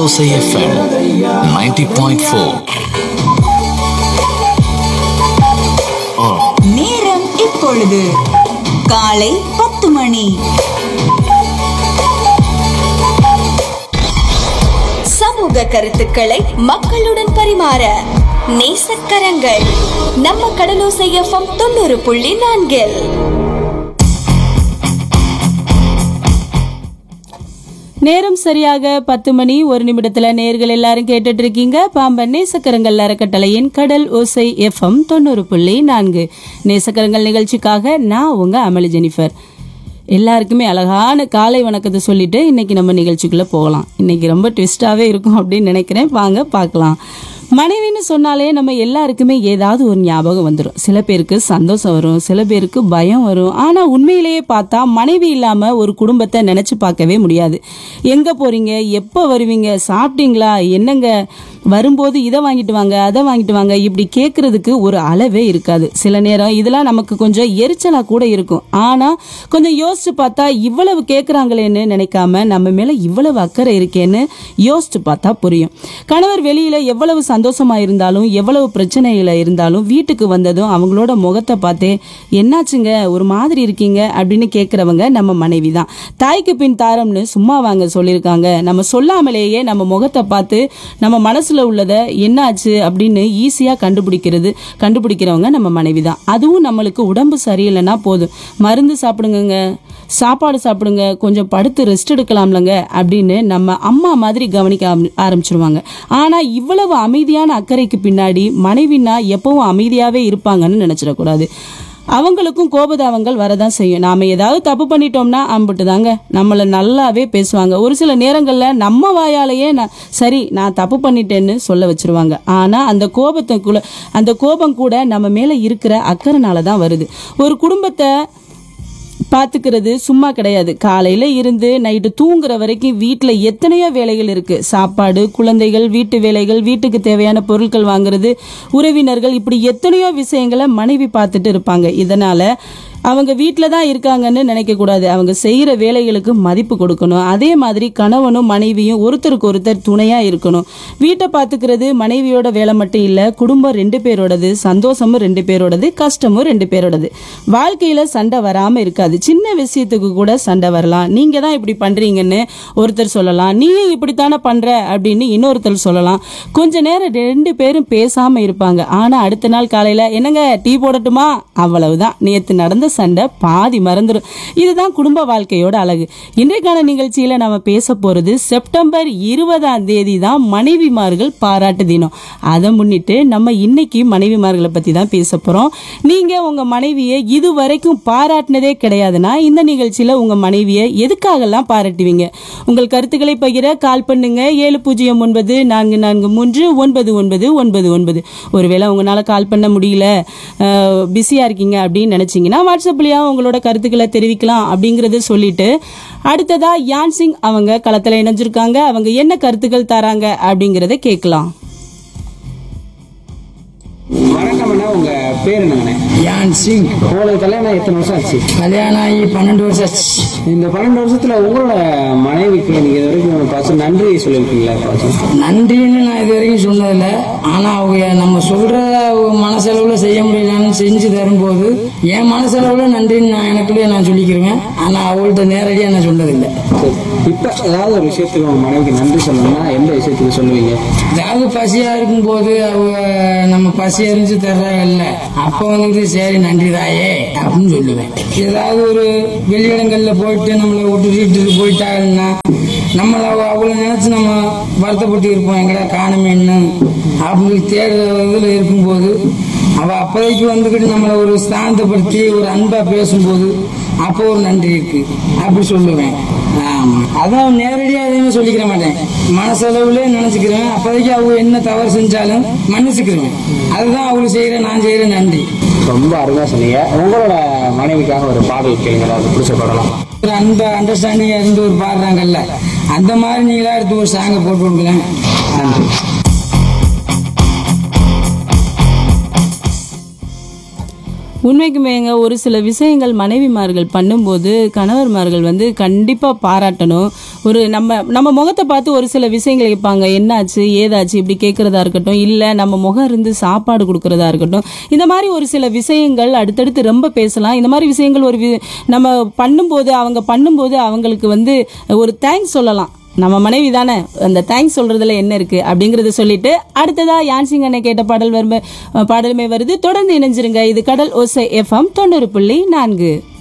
கடலோசை FM 90.4 நேரம் இப்பொழுது காலை பத்து மணி சமூக கருத்துக்களை மக்களுடன் பரிமாற நேசக்கரங்கள் நம்ம கடலோசை எஃப்எம் தொண்ணூறு புள்ளி நான்கில் நேரம் சரியாக பத்து மணி ஒரு நிமிடத்துல நேர்கள் எல்லாரும் கேட்டுட்டு இருக்கீங்க பாம்பன் நேசக்கரங்கள் அறக்கட்டளையின் கடல் ஓசை எஃப்எம் தொண்ணூறு புள்ளி நான்கு நேசக்கரங்கள் நிகழ்ச்சிக்காக நான் உங்க அமளி ஜெனிஃபர் எல்லாருக்குமே அழகான காலை வணக்கத்தை சொல்லிட்டு இன்னைக்கு நம்ம நிகழ்ச்சிக்குள்ள போகலாம் இன்னைக்கு ரொம்ப ட்விஸ்டாவே இருக்கும் அப்படின்னு நினைக்கிறேன் வாங்க பார்க்கலாம் மனைவின்னு சொன்னாலே நம்ம எல்லாருக்குமே ஏதாவது ஒரு ஞாபகம் வந்துடும் சில பேருக்கு சந்தோஷம் வரும் சில பேருக்கு பயம் வரும் ஆனா உண்மையிலேயே பார்த்தா மனைவி இல்லாம ஒரு குடும்பத்தை நினைச்சு பார்க்கவே முடியாது எங்க போறீங்க எப்போ வருவீங்க சாப்பிட்டீங்களா என்னங்க வரும்போது இதை வாங்கிட்டு வாங்க அதை வாங்கிட்டு வாங்க இப்படி கேட்கறதுக்கு ஒரு அளவே இருக்காது சில நேரம் இதெல்லாம் நமக்கு கொஞ்சம் எரிச்சலா கூட இருக்கும் ஆனா கொஞ்சம் யோசிச்சு பார்த்தா இவ்வளவு கேட்கறாங்களேன்னு நினைக்காம நம்ம மேல இவ்வளவு அக்கறை இருக்கேன்னு யோசிச்சு பார்த்தா புரியும் கணவர் வெளியில எவ்வளவு சந்தோஷமா இருந்தாலும் எவ்வளவு பிரச்சனையில இருந்தாலும் வீட்டுக்கு வந்ததும் அவங்களோட முகத்தை பார்த்தே என்னாச்சுங்க ஒரு மாதிரி இருக்கீங்க அப்படின்னு கேட்கறவங்க நம்ம மனைவி தான் தாய்க்கு பின் தாரம்னு சும்மா வாங்க சொல்லியிருக்காங்க நம்ம சொல்லாமலேயே நம்ம முகத்தை பார்த்து நம்ம மனசுல உள்ளதை என்னாச்சு அப்படின்னு ஈஸியா கண்டுபிடிக்கிறது கண்டுபிடிக்கிறவங்க நம்ம மனைவி தான் அதுவும் நம்மளுக்கு உடம்பு சரியில்லைன்னா போதும் மருந்து சாப்பிடுங்கங்க சாப்பாடு சாப்பிடுங்க கொஞ்சம் படுத்து ரெஸ்ட் எடுக்கலாம்லங்க அப்படின்னு நம்ம அம்மா மாதிரி கவனிக்க ஆரம்பி- ஆரம்பிச்சிருவாங்க ஆனா இவ்வளவு அமைதியான அக்கறைக்கு பின்னாடி மனைவினா எப்பவும் அமைதியாவே இருப்பாங்கன்னு நினைச்சிடக்கூடாது அவங்களுக்கும் கோபதாவங்கள் வரதான் செய்யும் நாம ஏதாவது தப்பு பண்ணிட்டோம்னா அம்பிட்டு தாங்க நம்மளை நல்லாவே பேசுவாங்க ஒரு சில நேரங்கள்ல நம்ம வாயாலேயே நான் சரி நான் தப்பு பண்ணிட்டேன்னு சொல்ல வச்சிருவாங்க ஆனா அந்த கோபத்துக்குள்ள அந்த கோபம் கூட நம்ம மேல இருக்கிற அக்கறைனால தான் வருது ஒரு குடும்பத்தை பார்த்துக்கிறது சும்மா கிடையாது காலையில இருந்து நைட்டு தூங்குற வரைக்கும் வீட்டில் எத்தனையோ வேலைகள் இருக்கு சாப்பாடு குழந்தைகள் வீட்டு வேலைகள் வீட்டுக்கு தேவையான பொருட்கள் வாங்குறது உறவினர்கள் இப்படி எத்தனையோ விஷயங்களை மனைவி பார்த்துட்டு இருப்பாங்க இதனால அவங்க வீட்டில் தான் இருக்காங்கன்னு நினைக்கக்கூடாது அவங்க செய்கிற வேலைகளுக்கு மதிப்பு கொடுக்கணும் அதே மாதிரி கணவனும் மனைவியும் ஒருத்தருக்கு ஒருத்தர் துணையாக இருக்கணும் வீட்டை பார்த்துக்கிறது மனைவியோட வேலை மட்டும் இல்லை குடும்பம் ரெண்டு பேரோடது சந்தோஷமும் ரெண்டு பேரோடது கஷ்டமும் ரெண்டு பேரோடது வாழ்க்கையில் சண்டை வராமல் இருக்காது சின்ன விஷயத்துக்கு கூட சண்டை வரலாம் நீங்கள் தான் இப்படி பண்ணுறீங்கன்னு ஒருத்தர் சொல்லலாம் நீயும் இப்படித்தானே பண்ணுற அப்படின்னு இன்னொருத்தர் சொல்லலாம் கொஞ்ச நேரம் ரெண்டு பேரும் பேசாமல் இருப்பாங்க ஆனால் அடுத்த நாள் காலையில் என்னங்க டீ போடட்டுமா அவ்வளவுதான் நேற்று நடந்த சண்டை பாதி மறந்துடும் இதுதான் குடும்ப வாழ்க்கையோட அழகு இன்றைக்கான நிகழ்ச்சியில் நம்ம பேச போகிறது செப்டம்பர் இருபதாம் தேதி தான் மனைவிமார்கள் பாராட்டு தினம் அதை முன்னிட்டு நம்ம இன்னைக்கு மனைவிமார்களை பற்றி தான் பேச போகிறோம் நீங்கள் உங்கள் மனைவியை இது வரைக்கும் பாராட்டினதே கிடையாதுன்னா இந்த நிகழ்ச்சியில் உங்கள் மனைவியை எதுக்காகலாம் பாராட்டுவீங்க உங்கள் கருத்துக்களை பகிர கால் பண்ணுங்க ஏழு பூஜ்ஜியம் ஒன்பது நான்கு நான்கு மூன்று ஒன்பது ஒன்பது ஒன்பது ஒன்பது ஒருவேளை உங்களால் கால் பண்ண முடியல பிஸியாக இருக்கீங்க அப்படின்னு நினச்சிங்கன்னா வாட்ஸ்அப்லேயா உங்களோட கருத்துக்களை தெரிவிக்கலாம் அப்படிங்கிறத சொல்லிட்டு அடுத்ததா யான் சிங் அவங்க களத்தில் இணைஞ்சிருக்காங்க அவங்க என்ன கருத்துக்கள் தராங்க அப்படிங்கிறத கேட்கலாம் வணக்கம் அண்ணா உங்க பேர் என்னங்கண்ணே யான் சிங் உங்களுக்கு கல்யாணம் எத்தனை வருஷம் ஆச்சு கல்யாணம் ஆகி பன்னெண்டு வருஷம் ஆச்சு இந்த பன்னெண்டு வருஷத்துல உங்களோட மனைவிக்கு நீங்க இது வரைக்கும் பாசம் நன்றி சொல்லியிருக்கீங்களா பாசம் நன்றின்னு நான் இது வரைக்கும் சொன்னதில்லை ஆனா அவங்க நம்ம சொல்ற அவங்க மனசளவுல செய்ய முடியலன்னு செஞ்சு தரும்போது என் மனசளவுல நன்றின்னு நான் எனக்குள்ளே நான் சொல்லிக்கிறேன் ஆனா அவங்கள்ட்ட நேரடியா நான் சொன்னதில்லை சரி இப்ப ஏதாவது ஒரு விஷயத்துக்கு உங்க மனைவிக்கு நன்றி சொல்லணும்னா எந்த விஷயத்துக்கு சொல்லுவீங்க அதாவது பசியா இருக்கும்போது அவங்க நம்ம பசி அறிஞ்சு தர்றாங்கல்ல அப்ப வந்துட்டு சரி நன்றி தாயே அப்படின்னு சொல்லுவேன் ஏதாவது ஒரு வெளியிடங்கள்ல போயிட்டு நம்மளை விட்டுட்டு போயிட்டாங்கன்னா நம்மள அவ- அவளை நினைச்சு நம்ம வருத்தப்பட்டு இருப்போம் எங்கடா காணுமேன்னு அப்படி தேடுறதுல இருக்கும்போது அவ அப்போதைக்கு வந்துக்கிட்டு நம்மளை ஒரு ஸ்தானத்தைப்படுத்தி ஒரு அன்பா பேசும்போது அப்போ ஒரு நன்றி இருக்கு அப்படி சொல்லுவேன் ஆமா அதான் நேரடியா எதையுமே சொல்லிக்கிற மாட்டேன் மனசளவுல நினைச்சுக்கிறேன் அப்போதைக்கு அவங்க என்ன தவறு செஞ்சாலும் மன்னிச்சுக்கிறேன் அதுதான் அவங்க செய்யற நான் செய்யற நன்றி ரொம்ப அருமையா சொன்னீங்க உங்களோட மனைவிக்காக ஒரு பாடல் கேளுங்க அது பிடிச்ச பாடலாம் ஒரு அன்ப அண்டர்ஸ்டாண்டிங்கா இருந்து ஒரு பாடுறாங்கல்ல அந்த மாதிரி நீங்களா எடுத்து ஒரு சாங்கை போட்டு விடுங்களேன் நன்றி உண்மைக்குமேங்க ஒரு சில விஷயங்கள் மனைவிமார்கள் பண்ணும்போது கணவர்மார்கள் வந்து கண்டிப்பாக பாராட்டணும் ஒரு நம்ம நம்ம முகத்தை பார்த்து ஒரு சில விஷயங்கள் கேட்பாங்க என்னாச்சு ஏதாச்சு இப்படி கேட்கறதா இருக்கட்டும் இல்ல நம்ம முகம் இருந்து சாப்பாடு கொடுக்கறதா இருக்கட்டும் இந்த மாதிரி ஒரு சில விஷயங்கள் அடுத்தடுத்து ரொம்ப பேசலாம் இந்த மாதிரி விஷயங்கள் ஒரு வி- நம்ம பண்ணும்போது அவங்க பண்ணும்போது அவங்களுக்கு வந்து ஒரு தேங்க்ஸ் சொல்லலாம் நம்ம மனைவி தானே அந்த தேங்க்ஸ் சொல்றதுல என்ன இருக்கு அப்படிங்கறத சொல்லிட்டு அடுத்ததா யான்சிங் அண்ணன் கேட்ட பாடல் வருமே பாடலுமே வருது தொடர்ந்து இணைஞ்சிருங்க இது கடல் ஓசை எஃப்எம் தொண்ணூறு புள்ளி நான்கு